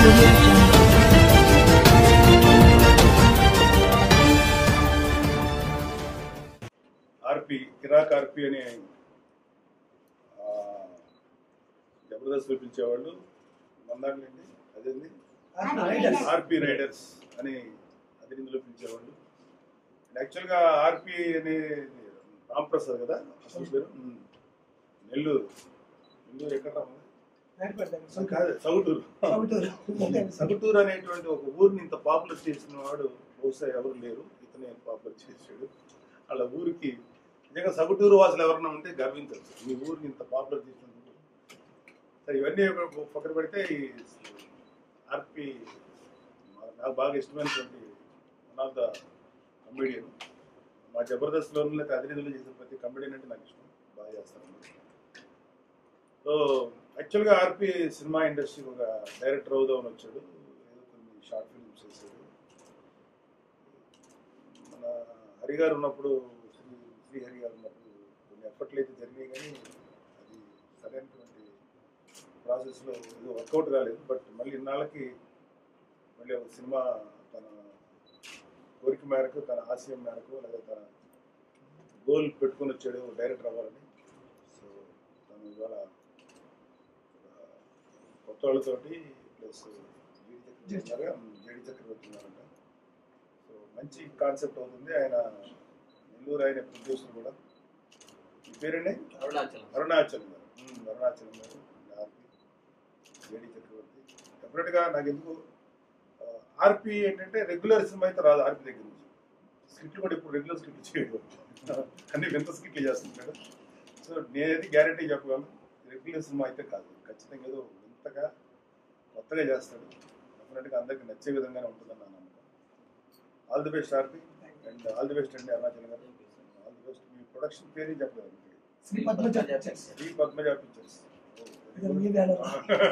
audio jungle. ఆర్పి కిరాక్ ఆర్పి అని ఆ, జబర్దస్త్ పిలిచేవాళ్ళు మందాండి అదేంది ఆర్పి రైడర్స్ అని అది ఇందులో పిలిచేవాళ్ళు యాక్చువల్గా ఆర్పి అనే రాంప్రసాద్ కదా అసలు పేరు ఉమ్. నెల్లూరు నెల్లూరు ఎక్కడ రావాలి? కాదు సౌటూరు సగటూరు అనేటువంటి ఒక ఊరిని ఇంత పాపులర్ చేసిన వాడు బహుశా ఎవరు లేరు ఇతనే పాపులర్ చేసాడు వాళ్ళ ఊరికి నిజంగా సగటూరు వాసులు ఎవరన్నా ఉంటే గర్వించవచ్చు మీ ఊరిని ఇంత పాపులర్ చేసినందుకు సరే ఇవన్నీ ఒక పక్కన పెడితే ఈ ఆర్పి నాకు బాగా ఇష్టమైనటువంటి వన్ ఆఫ్ ద కమెడియన్ మా జబర్దస్త్లో లేకపోతే అధినిధులు చేసే ప్రతి కమెడియన్ అంటే నాకు ఇష్టం బాగా చేస్తాను సో యాక్చువల్గా ఆర్పి సినిమా ఇండస్ట్రీకి ఒక డైరెక్టర్ అవుదామని వచ్చాడు ఏదో కొన్ని షార్ట్ ఫిల్మ్స్ చేశాడు మన హరి గారు ఉన్నప్పుడు శ్రీ శ్రీ హరి గారు ఉన్నప్పుడు కొన్ని ఎఫర్ట్లు అయితే జరిగాయి కానీ అది సరైనటువంటి ప్రాసెస్లో ఏదో వర్కౌట్ కాలేదు బట్ మళ్ళీ ఇన్నాళ్ళకి మళ్ళీ ఒక సినిమా తన కోరిక మేరకు తన ఆశయం మేరకు లేదా తన గోల్ పెట్టుకొని వచ్చాడు డైరెక్టర్ అవ్వాలని సో తను ఇవాళ ఆ, కొత్త వాళ్ళతోటి plus JD Chakravarthi JD Chakravarthi ఉన్నారంట సో మంచి కాన్సెప్ట్ అవుతుంది ఆయన నెల్లూరు ఆయన ప్రొడ్యూసర్ కూడా ఈ పేరండి అరుణాచలం అరుణాచలం గారు ఉమ్, అరుణాచలం గారు ఆర్పి జేడి చక్రవర్తి డెఫినెట్గా నాకు ఎందుకు ఆ, ఆర్పి ఏంటంటే రెగ్యులర్ సినిమా అయితే రాదు ఆర్పి దగ్గర నుంచి స్క్రిప్ట్లు కూడా ఇప్పుడు రెగ్యులర్ స్క్రిప్ట్ చేయడు అన్ని వింత స్క్రిప్ట్లు చేస్తుంటాడు సో నేనేది గ్యారంటీ చెప్పగలను రెగ్యులర్ సినిమా అయితే కాదు ఖచ్చితంగా ఏదో వింతగా కొత్తగా చేస్తాడు డెఫినెట్గా అందరికి నచ్చే విధంగానే ఉంటుందని నా నమ్మకం all the best RP and all the best అండి Arunachalam garu all the best మీ ప్రొడక్షన్ పేరు చెప్పలేదు మీకు. శ్రీ పద్మజ పిక్చర్స్. శ్రీ పద్మజ పిక్చర్స్ ఇది మీ బ్యానర్.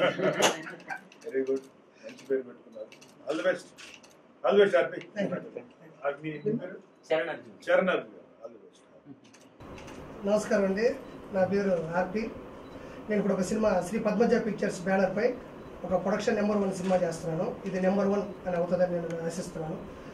వెరీ గుడ్ మంచి పేరు పెట్టుకున్నారు all the best all the best RP Thank you. RP మీ పేరు శరణ్ అర్జున్ చరణ్ ఆర్పి గారు ఆల్ ది బెస్ట్ నమస్కారం అండి నా పేరు ఆర్పి నేను ఇప్పుడు ఒక cinema Sri Padmaja Pictures banner పై ఒక ప్రొడక్షన్ నెంబర్ వన్ సినిమా చేస్తున్నాను ఇది నెంబర్ వన్ అని అవుతుందని నేను ఆశిస్తున్నాను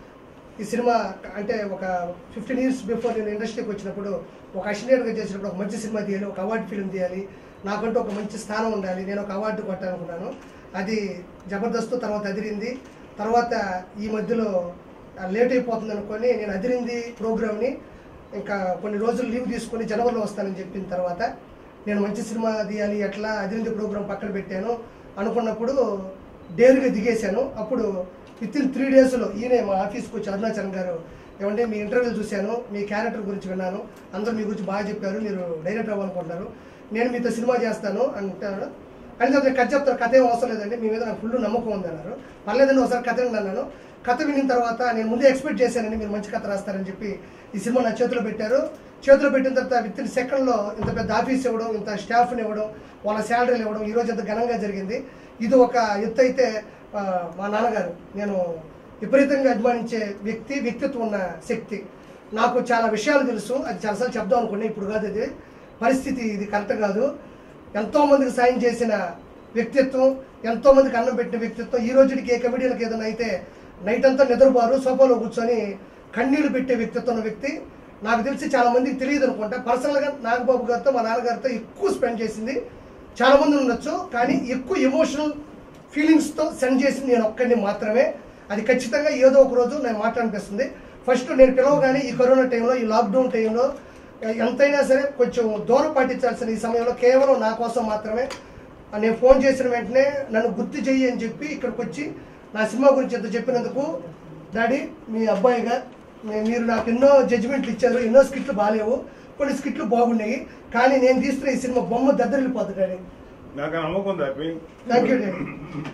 ఈ సినిమా అంటే ఒక ఫిఫ్టీన్ ఇయర్స్ బిఫోర్ నేను ఇండస్ట్రీకి వచ్చినప్పుడు ఒక అసిస్టెంట్గా చేసినప్పుడు ఒక మంచి సినిమా తీయాలి ఒక అవార్డు ఫిల్మ్ తీయాలి నాకంటూ ఒక మంచి స్థానం ఉండాలి నేను ఒక అవార్డు కొట్టాలనుకున్నాను అది జబర్దస్త్ తర్వాత అదిరింది తర్వాత ఈ మధ్యలో లేట్ అయిపోతుంది అనుకొని నేను అదిరింది ప్రోగ్రామ్ని ఇంకా కొన్ని రోజులు లీవ్ తీసుకొని జనవరిలో వస్తానని చెప్పిన తర్వాత నేను మంచి సినిమా తీయాలి ఎట్లా అదిరింది ప్రోగ్రామ్ పక్కన పెట్టాను అనుకున్నప్పుడు డేరుగా దిగేశాను అప్పుడు విత్ ఇన్ త్రీ డేస్లో ఈయనే మా ఆఫీస్కి వచ్చి అరుణాచలం గారు ఏమంటే మీ ఇంటర్వ్యూ చూశాను మీ క్యారెక్టర్ గురించి విన్నాను అందరూ మీ గురించి బాగా చెప్పారు మీరు డైరెక్టర్ అవ్వాలనుకుంటున్నారు నేను మీతో సినిమా చేస్తాను అంటారు అని చెప్తే కథ చెప్తారు కథ ఏం అవసరం లేదండి మీ మీద నాకు ఫుల్ నమ్మకం ఉంది అన్నారు పర్లేదండి ఒకసారి కథ విని అన్నాను కథ విన్న తర్వాత నేను ముందే ఎక్స్పెక్ట్ చేశానండి మీరు మంచి కథ రాస్తారని చెప్పి ఈ సినిమా నా చేతిలో పెట్టారు చేతిలో పెట్టిన తర్వాత విత్ ఇన్ సెకండ్లో ఇంత పెద్ద ఆఫీస్ ఇవ్వడం ఇంత స్టాఫ్ని ఇవ్వడం వాళ్ళ శాలరీలు ఇవ్వడం ఈ రోజు ఇంత ఘనంగా జరిగింది ఇది ఒక ఎత్తు అయితే ఆ, మా నాన్నగారు నేను విపరీతంగా అభిమానించే వ్యక్తి వ్యక్తిత్వం ఉన్న శక్తి నాకు చాలా విషయాలు తెలుసు అది చాలాసార్లు చెప్దాం అనుకున్నా ఇప్పుడు కాదు ఇది పరిస్థితి ఇది కరెక్ట్ కాదు ఎంతో మందికి సాయం చేసిన వ్యక్తిత్వం ఎంతో మందికి అన్నం పెట్టిన వ్యక్తిత్వం ఈ రోజుకి ఏ కమిడియన్కి ఏదైనా అయితే నైట్ అంతా నిద్రపోరు సోఫాలో కూర్చొని కన్నీళ్లు పెట్టే వ్యక్తిత్వం ఉన్న వ్యక్తి నాకు తెలిసి చాలా మందికి తెలియదు అనుకుంటా పర్సనల్గా నాగబాబు గారితో మా నాన్నగారితో ఎక్కువ స్పెండ్ చేసింది చాలా మంది ఉండొచ్చు కానీ ఎక్కువ ఎమోషనల్ ఫీలింగ్స్తో సెండ్ చేసింది నేను ఒక్కడిని మాత్రమే అది ఖచ్చితంగా ఏదో ఒక రోజు నేను మాట్లాడిపిస్తుంది ఫస్ట్ నేను పిలవగానే ఈ కరోనా టైంలో ఈ లాక్డౌన్ టైంలో ఎంతైనా సరే కొంచెం దూరం పాటించాల్సిన ఈ సమయంలో కేవలం నా కోసం మాత్రమే నేను ఫోన్ చేసిన వెంటనే నన్ను గుర్తు చెయ్యి అని చెప్పి ఇక్కడికి వచ్చి నా సినిమా గురించి ఎంత చెప్పినందుకు డాడీ మీ అబ్బాయిగా మీ- మీరు నాకు ఎన్నో జడ్జిమెంట్లు ఇచ్చారు ఎన్నో స్కిట్లు బాగాలేవు కొన్ని స్కిట్లు బాగున్నాయి కానీ నేను తీస్తున్న ఈ సినిమా బొమ్మ దద్దరిల్లిపోతుంది డాడీ నాకు ఆ నమ్మకం ఉంది ఆర్పి థ్యాంక్ యూ డాడీ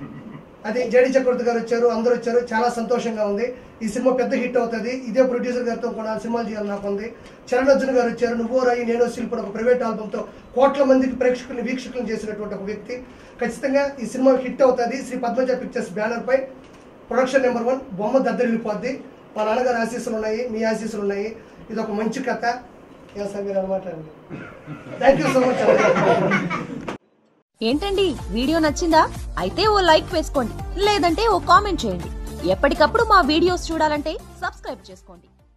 అది జేడి చక్రవర్తి గారు వచ్చారు అందరూ వచ్చారు చాలా సంతోషంగా ఉంది ఈ సినిమా పెద్ద హిట్ అవుతుంది ఇదే ప్రొడ్యూసర్ గారితో కూడా సినిమాలు చేయాలని నాకు ఉంది చరణ్ అర్జున్ గారు వచ్చారు నువ్వు రాయి నేను శిల్పుడు ఒక ప్రైవేట్ ఆల్బంతో కోట్ల మందికి ప్రేక్షకుల్ని వీక్షకులను చేసినటువంటి ఒక వ్యక్తి ఖచ్చితంగా ఈ సినిమా హిట్ అవుతుంది శ్రీ పద్మజ పిక్చర్స్ బ్యానర్ పై ప్రొడక్షన్ నెంబర్ వన్ బొమ్మ దద్దరిల్లిపోద్ది మా నాన్నగారు ఆశీస్సులు ఉన్నాయి మీ ఆశీస్సులు ఉన్నాయి ఇది ఒక మంచి కథ ఏం సార్ మీరు అనమాట థ్యాంక్ యూ సో మచ్ ఏంటండి వీడియో నచ్చిందా అయితే ఓ లైక్ వేసుకోండి లేదంటే ఓ కామెంట్ చేయండి ఎప్పటికప్పుడు మా వీడియోస్ చూడాలంటే సబ్స్క్రైబ్ చేసుకోండి